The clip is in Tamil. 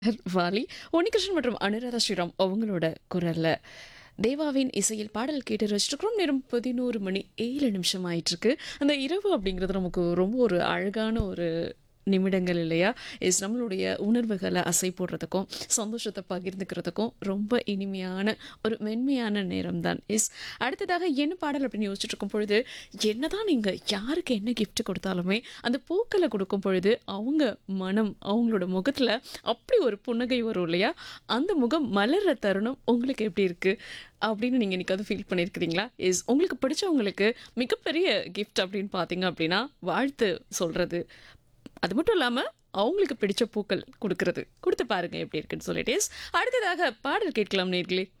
வாலி, உன்னிகிருஷ்ணன் மற்றும் அனுராதா ஸ்ரீராம் அவங்களோட குரல்ல, தேவாவின் இசையில் பாடல் கேட்டு ரசிச்சிருக்கிறோம். நேரம் 11 மணி 7 நிமிஷம் ஆயிட்டிருக்கு. அந்த இரவு அப்படிங்கிறது நமக்கு ரொம்ப ஒரு அழகான ஒரு நிமிடங்கள் இல்லையா? எஸ் நம்மளுடைய உணர்வுகள அசை போடுறதுக்கும், சந்தோஷத்த பகிர்ந்துக்கிறதுக்கும் ரொம்ப இனிமையான ஒரு மென்மையான நேரம் தான். எஸ் அடுத்ததாக என்ன பாடல் அப்படின்னு யோசிச்சுட்டு இருக்கும் பொழுது, என்னதான் நீங்க யாருக்கு என்ன கிஃப்ட் கொடுத்தாலுமே, அந்த பூக்கள கொடுக்கும் பொழுது அவங்க மனம், அவங்களோட முகத்துல அப்படி ஒரு புன்னகை வரும் இல்லையா? அந்த முகம் மலர்ற தருணம் உங்களுக்கு எப்படி இருக்கு? அப்படின்னு நீங்க என்னைக்காவது ஃபீல் பண்ணியிருக்கிறீங்களா? எஸ் உங்களுக்கு பிடிச்சவங்களுக்கு மிகப்பெரிய கிஃப்ட் அப்படின்னு பார்த்தீங்க அப்படின்னா, வாழ்த்து சொல்றது. அது மட்டும் இல்லாம, அவங்களுக்கு பிடிச்ச பூக்கள் குடுக்குறது. குடுத்து பாருங்க எப்படி இருக்குன்னு சொல்லிட்டு. எஸ் அடுத்ததாக பாடல் கேட்கலாம் நேயர்களே.